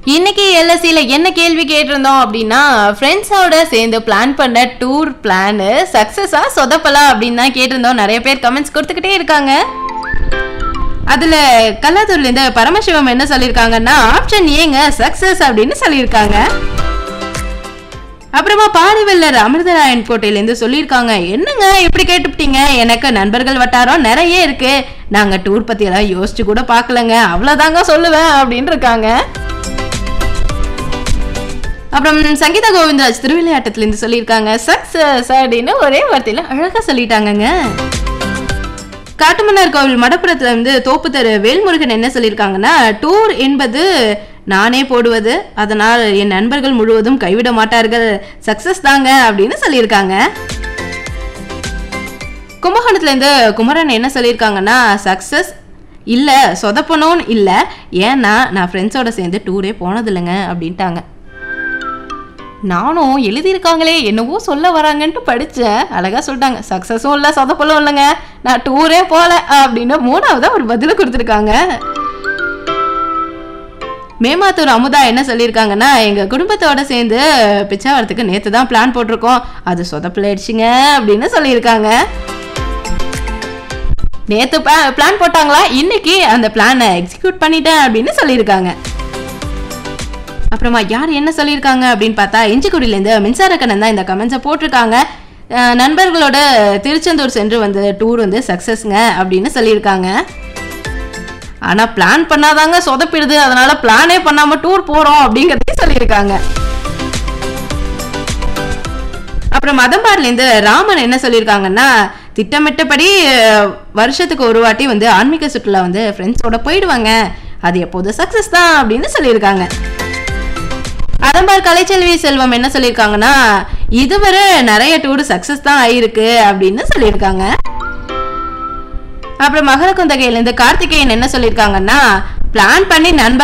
இன்னைக்கு எல்எஸ்சியில் என்ன கேள்வி கேட்டிருந்தோம் அப்படின்னா ஃப்ரெண்ட்ஸோட சேர்ந்து பிளான் பண்ண டூர் பிளானு சக்ஸஸா சொதப்பலா அப்படின்னு தான் கேட்டிருந்தோம் நிறைய பேர் கமெண்ட்ஸ் கொடுத்துக்கிட்டே இருக்காங்க அதுல கல்லாத்தூர்ல இருந்து பரமசிவம் என்ன சொல்லியிருக்காங்கன்னா ஆப்ஷன் ஏங்க சக்சஸ் அப்படின்னு சொல்லியிருக்காங்க அப்புறமா பாரிவெல்லர் அமிர்தராயன் கோட்டையிலேருந்து சொல்லியிருக்காங்க என்னங்க இப்படி கேட்டுப்பிட்டீங்க எனக்கு நண்பர்கள் வட்டாரம் நிறைய இருக்கு நாங்க டூர் பத்தி எல்லாம் யோசிச்சு கூட பார்க்கலங்க அவ்வளவுதாங்க சொல்லுவேன் அப்படின்னு இருக்காங்க அப்புறம் சங்கீதா கோவிந்தராஜ் திருவிளையாட்டத்திலேருந்து சொல்லியிருக்காங்க சக்சஸ் அப்படின்னு ஒரே வார்த்தையில அழகா சொல்லிட்டாங்கங்க காட்டுமன்னார் கோவில் மடப்புறத்துல இருந்து தோப்புத்தரு வேல்முருகன் என்ன சொல்லியிருக்காங்கன்னா டூர் என்பது நானே போடுவது அதனால் என் நண்பர்கள் முழுவதும் கைவிட மாட்டார்கள் சக்சஸ் தாங்க அப்படின்னு சொல்லியிருக்காங்க கும்பகோணத்துல இருந்து குமரன் என்ன சொல்லியிருக்காங்கன்னா சக்சஸ் இல்லை சொதப்பணும்னு இல்லை ஏன்னா நான் ஃப்ரெண்ட்ஸோட சேர்ந்து டூரே போனதில்லைங்க அப்படின்ட்டாங்க நானும் எழுதியிருக்காங்களே என்னவோ சொல்ல வராங்கன்ட்டு படித்தேன் அழகாக சொல்லிட்டாங்க சக்ஸஸும் இல்லை சொதப்பலும் இல்லைங்க நான் டூரே போகல அப்படின்னு மூணாவதாக ஒரு பதில் கொடுத்துருக்காங்க மேமாத்தூர் அமுதா என்ன சொல்லியிருக்காங்கன்னா எங்கள் குடும்பத்தோட சேர்ந்து பிச்சாவரத்துக்கு நேற்று தான் பிளான் போட்டிருக்கோம் அது சொதப்பிலாயிடுச்சுங்க அப்படின்னு சொல்லியிருக்காங்க நேற்று பிளான் போட்டாங்களா இன்னைக்கு அந்த பிளானை எக்ஸிக்யூட் பண்ணிட்டேன் அப்படின்னு சொல்லியிருக்காங்க அப்புறமா யார் என்ன சொல்லியிருக்காங்க அப்படின்னு பார்த்தா இஞ்சிக்குடியிலேருந்து மின்சார கண்ணன் தான் இந்த கமெண்ட்ஸை போட்டிருக்காங்க அஹ் நண்பர்களோட திருச்செந்தூர் சென்று வந்து டூர் வந்து சக்ஸஸ்ங்க அப்படின்னு சொல்லியிருக்காங்க ஆனால் பிளான் பண்ணாதாங்க சொதப்பிடுது அதனால பிளானே பண்ணாமல் டூர் போகிறோம் அப்படிங்கிறதையும் சொல்லியிருக்காங்க அப்புறம் மதம்பார்லேருந்து ராமன் என்ன சொல்லியிருக்காங்கன்னா திட்டமிட்டபடி அஹ், வருஷத்துக்கு ஒரு வாட்டி வந்து ஆன்மீக சுற்றுலா வந்து ஃப்ரெண்ட்ஸோட போயிடுவாங்க அது எப்போதும் சக்ஸஸ் தான் அப்படின்னு சொல்லியிருக்காங்க அதம்பார் கலைச்செல்வி செல்வம் என்ன சொல்லியிருக்காங்கன்னா இதுவரை நிறைய டூர் சக்ஸஸ் தான் ஆயிருக்கு அப்படின்னு சொல்லியிருக்காங்க அப்புறம் மகர குந்தகையிலேருந்து கார்த்திகேயன் என்ன சொல்லியிருக்காங்கன்னா பிளான் பண்ணி நண்பர்